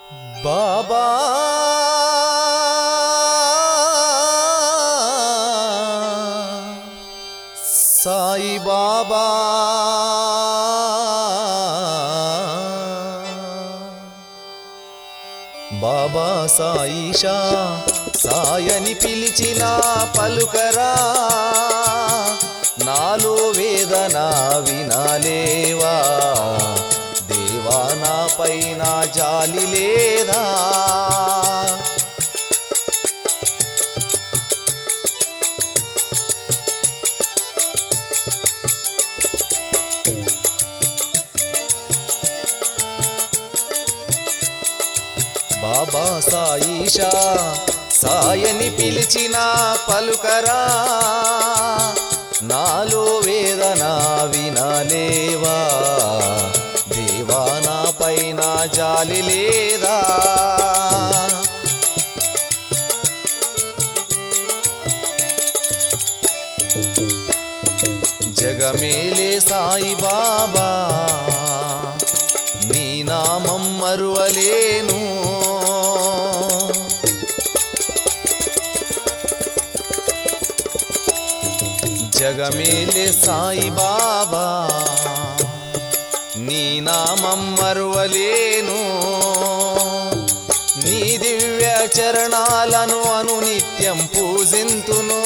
బాబా సాయి బాబా బాబా సాయిషా సాయని పిలిచిన పలుకరా నాలో వేదన వినాలేవా దేవా నా పైన జాలి లేదా బాబా సాయిషా సాయని పిలిచిన పలుకరా నాలో వేదన వినలేవా దేవా నా పైన జాలి లేదా జగమేలే సాయి బాబా నీ నామం మరువలేను జగమేలే సాయి బాబా నీ నామం మరువలేను నీ దివ్య చరణాలను అనునిత్యం పూజింతును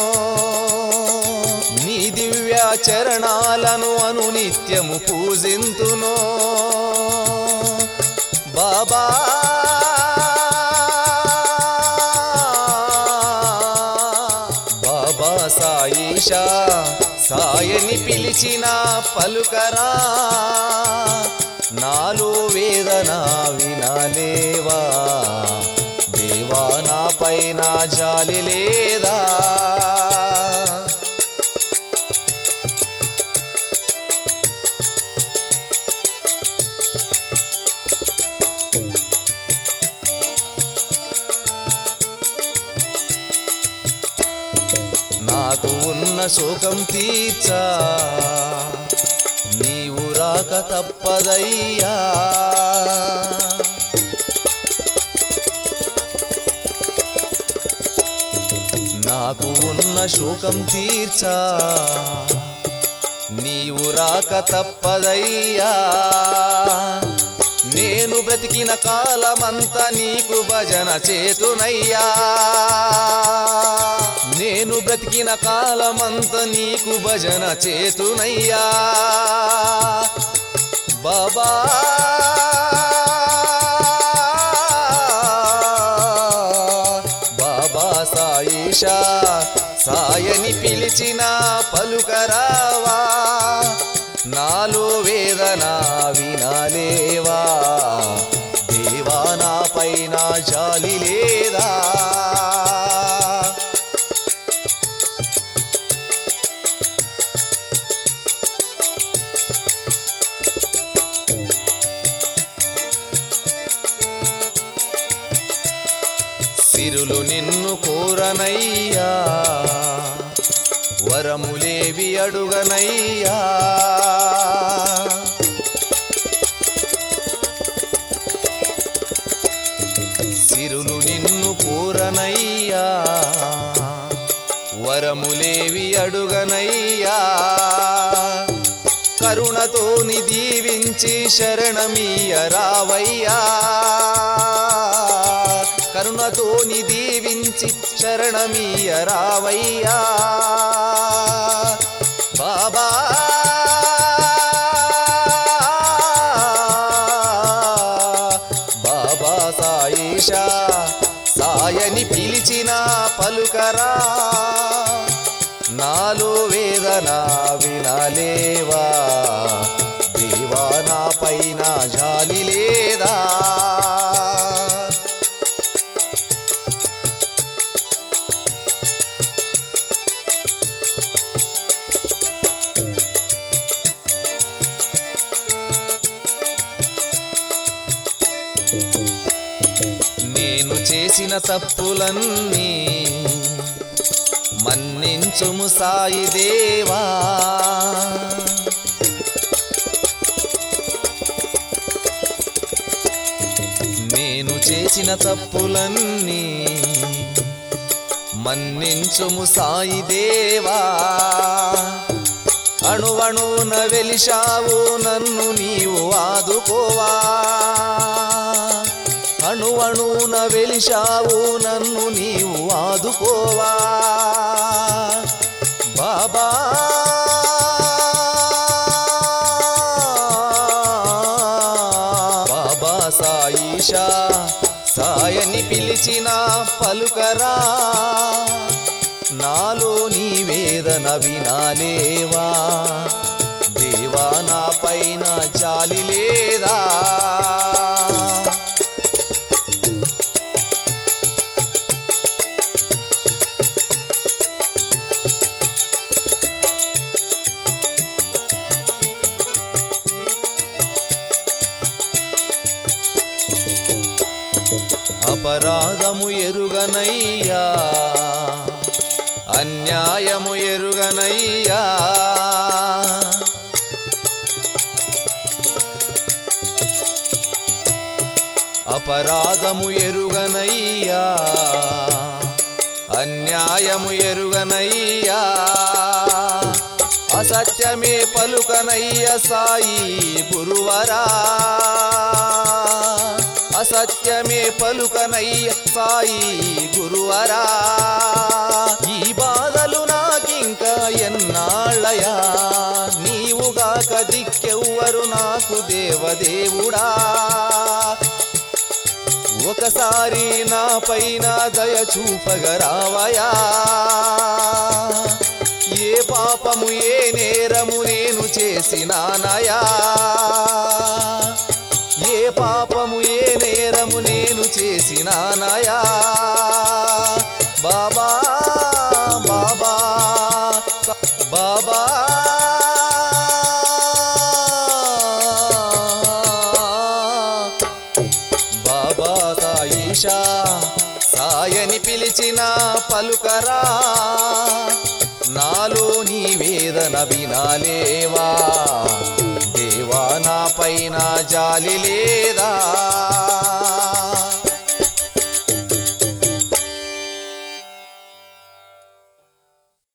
నీ దివ్య చరణాలను అనునిత్యము పూజింతును బాబా బాబా సాయిషా సాయని పిలిచిన పలుకరా నాలో వేదన వినలేవా దేవా నా పైన జాలి లేదా నాకు ఉన్న శోకం తీర్చా నీవు రాక తప్పదయ్యా నాకు ఉన్న శోకం తీర్చా నీవు రాక తప్పదయ్యా నేను బ్రతికిన కాలమంతా నీకు భజన చేతునయ్యా నేను బ్రతికిన కాలమంతా నీకు భజన చేతునయ్యా బాబా బాబా సాయిషా సాయని పిలిచిన పలుకరావా నాలో వేదన వినలేవా దేవా నా పైన జాలి లేదా సిరులు నిన్ను కోరనయ్యా వరములేవి అడుగనయ్యా సిరులు నిన్ను కోరనయ్యా వరములేవి అడుగనయ్యా కరుణతోని దీవించి శరణమీయ రావయ్యా కరుణతోని దీవించి శరణమీయ రావయ్యా బాబా బాబా సాయిషా సాయని పిలిచిన పలుకరా నాలో వేదన వినలేవా దేవా నా పైన జాలి లేదా నేను చేసిన తప్పులన్నీ మన్నించుము సాయి దేవా నేను చేసిన తప్పులన్నీ మన్నించుము సాయి దేవా అణువణువున వెలిశావు నన్ను నీవు ఆదుకోవా అణువణువున వెలిశావు నన్ను నీవు ఆదుకోవా బాబా బాబా సాయిషా సాయని పిలిచిన పలుకరా నాలో నీ వేదన వినాలేవా దేవా నా పైన జాలి లేదా అపరాధము ఎరుగనయ్యా అన్యాయము ఎరుగనయ్యా అపరాధము ఎరుగనయ్యా అన్యాయము ఎరుగనయ్యా అసత్యమే పలుకనయ్య సాయి గురువరా అసత్యమే పలుకనయ్య సాయి గురువరా ఈ బాధలు నాకింకా ఎన్నాళ్ళయా నీవుగాక దిక్కెవ్వరు నాకు దేవదేవుడా ఒకసారి నా పైన దయ చూపగరావయా ఏ పాపము ఏ నేరము నేను చేసినానయా ఏ పాపము ఏ నేరము నేను చేసినానయా బాబా బాబా బాబా బాబా సాయిషా సాయని పిలిచిన పలుకరా నాలో నీ వేదన వినాలేవా దేవా నా పైన జాలి